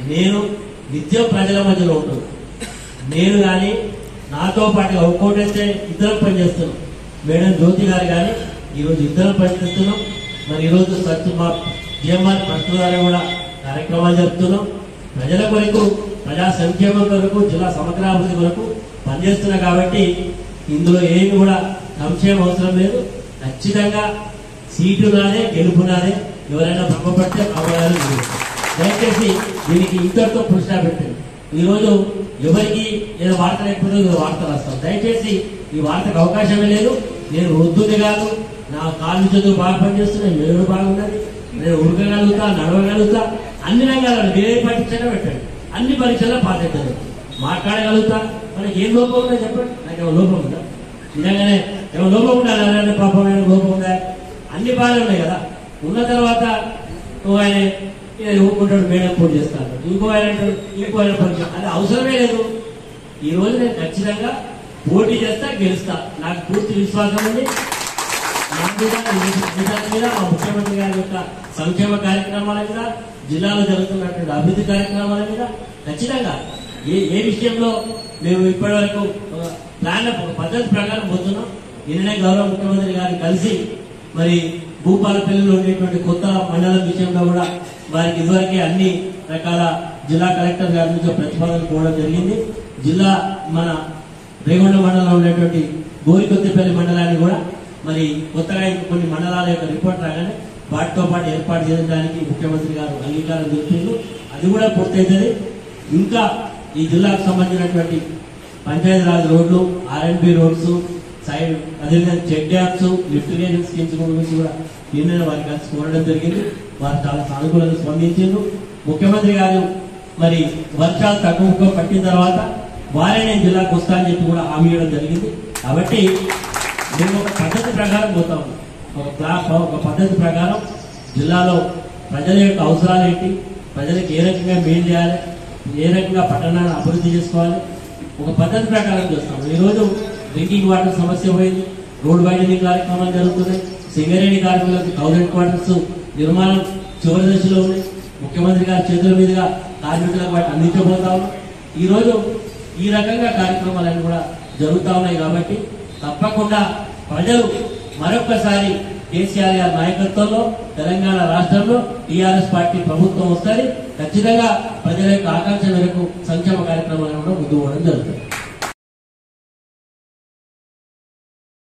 నేను నిత్యం ప్రజల మధ్యలో ఉంటుంది నేను కానీ నాతో పాటుగా ఒక్కోటైతే ఇద్దరం పనిచేస్తున్నాం మేడం జ్యోతి గారు కానీ ఈరోజు ఇద్దరం పనిచేస్తున్నాం మరి ఈరోజు సత్య మా జిఎంఆర్ ట్రస్ట్ ద్వారా కూడా కార్యక్రమాలు జరుపుతున్నాం ప్రజల కొరకు ప్రజా సంక్షేమం కొరకు జిల్లా సమగ్రాభివృద్ధి కొరకు పనిచేస్తున్నా కాబట్టి ఇందులో ఏమి కూడా సంక్షేమం అవసరం లేదు ఖచ్చితంగా సీటు నాదే గెలుపు నాదే ఎవరైనా భ్రమపడితే అవగాహన లేదు దయచేసి దీనికి ఇంతటితో పురుషా పెట్టండి ఈ రోజు ఎవరికి ఏదో వార్త లేకపోతే ఏదో వార్త రాస్తాం దయచేసి ఈ వార్తకు అవకాశమే లేదు నేను వృద్ధుని కాదు నా కాళ్ళు చేతులు బాగా పనిచేస్తున్నాయి మెదడు బాగున్నది నేను ఉడకగలుగుతా నడవగలుగుతా అన్ని రంగాలను వేరే పరీక్షగా పెట్టండి అన్ని పరీక్షల్లో పాస్ అవుతుంది మాట్లాడగలుగుతా మనకి ఏం లోపం ఉందో చెప్పండి నాకు ఏమో లోపం ఉందా నిజంగానే ఏమో లోపం ఉందా నారాయణ పాపం ఏమైనా లోపం ఉందా అన్ని బాగానే ఉన్నాయి కదా ఉన్న తర్వాత నువ్వు ఆయన ఈయన ఊరుకుంటాడు మేడం పోటీ చేస్తాను ఇంకో ఆయన అంటాడు ఇంకో ఆయన పోటీ చేస్తాడు అది అవసరమే లేదు ఈ రోజు నేను ఖచ్చితంగా పోటీ చేస్తా గెలుస్తా నాకు పూర్తి విశ్వాసం ఉంది నా మీద, ఈ విధానం మీద మా ముఖ్యమంత్రి గారి యొక్క సంక్షేమ కార్యక్రమాల మీద జిల్లాలో జరుగుతున్నటువంటి అభివృద్ధి కార్యక్రమాల మీద ఖచ్చితంగా ఏ ఏ విషయంలో మేము ఇప్పటి వరకు ప్లాన్ ఒక పద్ధతి ప్రకారం పోతున్నాం నిన్ననే గౌరవ ముఖ్యమంత్రి గారిని కలిసి మరి భూపాలపల్లిలో ఉండేటువంటి కొత్త మండలం విషయంలో కూడా వారికి ఇదివరకే అన్ని రకాల జిల్లా కలెక్టర్ గారి నుంచి ప్రతిపాదనలు పోవడం జరిగింది జిల్లా మన రేగొండ మండలంలో ఉండేటువంటి గోరికొత్తిపల్లి మండలాన్ని కూడా మరి కొత్తగా ఇంక కొన్ని మండలాల యొక్క రిపోర్ట్ రాగానే వాటితో పాటు ఏర్పాటు చేయడానికి ముఖ్యమంత్రి గారు అంగీకారం తెలిపిండు అది కూడా పూర్తవుతుంది ఇంకా ఈ జిల్లాకు సంబంధించినటువంటి పంచాయతీరాజ్ రోడ్లు ఆర్ఎన్బి రోడ్స్ సైడ్ అదేవిధంగా check dams lift irrigation schemes గురించి కూడా నిన్న వారికి కలిసి కోరడం జరిగింది వారు చాలా సానుకూలంగా స్పందించారు ముఖ్యమంత్రి గారు మరి వర్షాలు తక్కువగా పట్టిన తర్వాత వారే నేను జిల్లాకు వస్తా అని చెప్పి కూడా హామీ ఇవ్వడం జరిగింది కాబట్టి మేము ఒక పద్ధతి ప్రకారం పోతాం ఒక ప్లా- ఒక పద్ధతి ప్రకారం జిల్లాలో ప్రజల యొక్క అవసరాలు ఏంటి ప్రజలకు ఏ రకంగా మేలు చేయాలి ఏ రకంగా పట్టణాన్ని అభివృద్ధి చేసుకోవాలి ఒక పద్ధతి ప్రకారం చేస్తాం ఈరోజు డ్రింకింగ్ వాటర్ సమస్య పోయింది రోడ్ వైడనింగ్ కార్యక్రమాలు జరుగుతున్నాయి సింగరేణి కార్మికులకు థౌసండ్ క్వార్టర్స్ నిర్మాణం చివరి దశలో ఉంది ముఖ్యమంత్రి గారి చేతుల మీదుగా కార్మికులకు వాటి అందించబోతా ఉన్నాం ఈ రోజు ఈ రకంగా కార్యక్రమాలన్నీ కూడా జరుగుతా ఉన్నాయి కాబట్టి తప్పకుండా ప్రజలు మరొక్కసారి కేసీఆర్ గారి నాయకత్వంలో తెలంగాణ రాష్ట్రంలో టీఆర్ఎస్ పార్టీ ప్రభుత్వం వస్తుంది ఖచ్చితంగా ప్రజల యొక్క ఆకాంక్ష మేరకు సంక్షేమ కార్యక్రమాలను కూడా ముందు పోవడం జరుగుతుంది